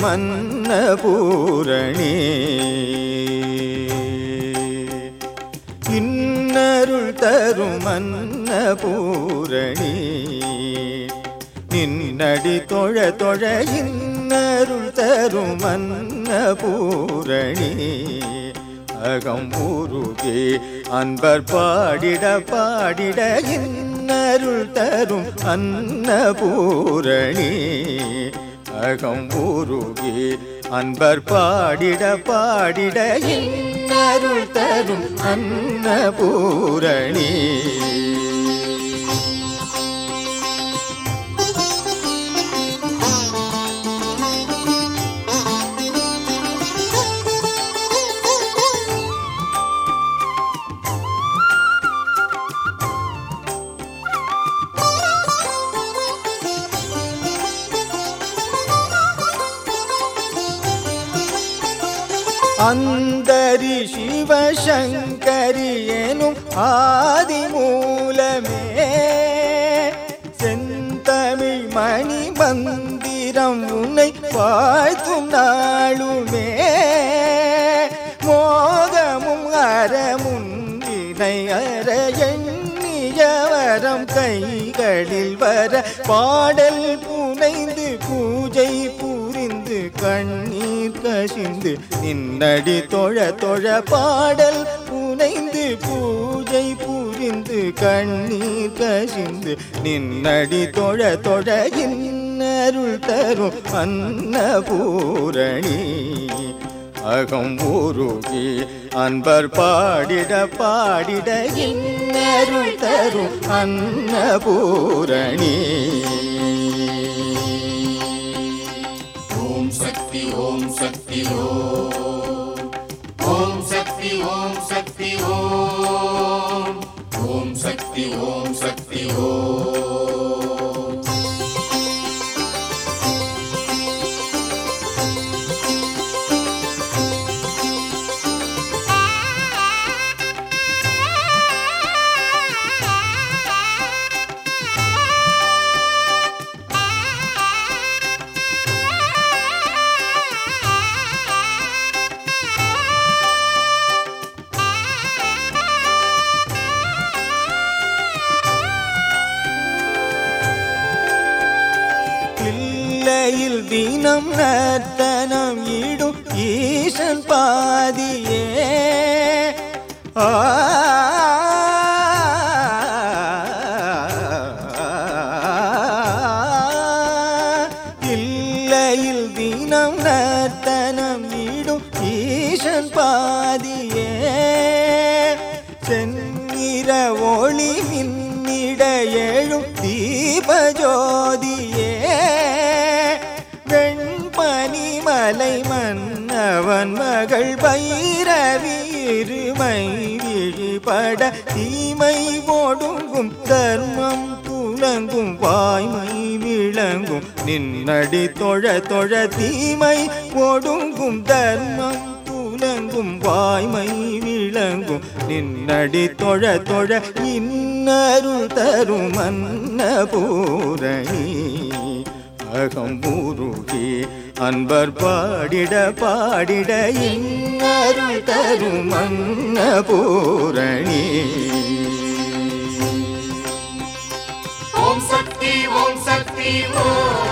தரும் அன்னபூரணி இன்னருள் தரும் அன்னபூரணி நின்னடி தொழ தொழ இன்னருள் தரும் அன்னபூரணி அகம் உருகே அன்பர் பாடிட பாடிட இன்னருள் தரும் அன்னபூரணி அகம் உருகே அன்பர் பாடிட பாடிட இன்னருள் தரும் அன்னபூரணி அந்தரி சிவசங்கரி எனும் ஆதி மூலமே செந்தமிழ் மணி மந்திரம் உன்னை வாழ்த்தும் நாளுமே மோகமும் அறமும் வினை அற எண்ணியவரம் கைகளில் வர பாடல் புனைந்து பூஜை புரிந்து கண்ணீர் கசிந்து நின்னடி தொழ தொழ பாடல் புனைந்து பூஜை புரிந்து கண்ணீர் கசிந்து நின்னடி தொழ தொழ இன்னருள் தரும் அன்னபூரணி அகம் ஊருகி அன்பர் பாடிட பாடிட இன்னருள் தரும் அன்னபூரணி ஓம் சக்தி ஓம் சக்தி ஓம் ஓம் சக்தி ஓம் சக்தி ஓம் ஓம் சக்தி ஓம் சக்தி ஓம் பிள்ளையில் தினம் நர்த்தனம் இடும் ஈசன் பாதியே ஆ இல்லையில் தினம் நர்த்தனம் இடும் ஈசன் பாதியே செந்நிற ஒளி மின்னிட எழும் தீபஜோதியே வெண்பனிமலை மன்னவன் மகள் பைரவி இருமை விழிபட தீமை ஒடுங்கும் தர்மம் துலங்கும் வாய்மை விளங்கும் நின்னடி தொழ தொழ தீமை ஒடுங்கும் தர்மம் துலங்கும் வாய்மை விளங்கும் நின்னடி தொழ தொழ இன்னருள் தரும் அன்னபூரணி அகம் ஊருகி அன்பர் பாடிட பாடிட இன்னருள் தரும் அன்னபூரணி ஓம் சக்தி ஓம் சக்தி ஓம்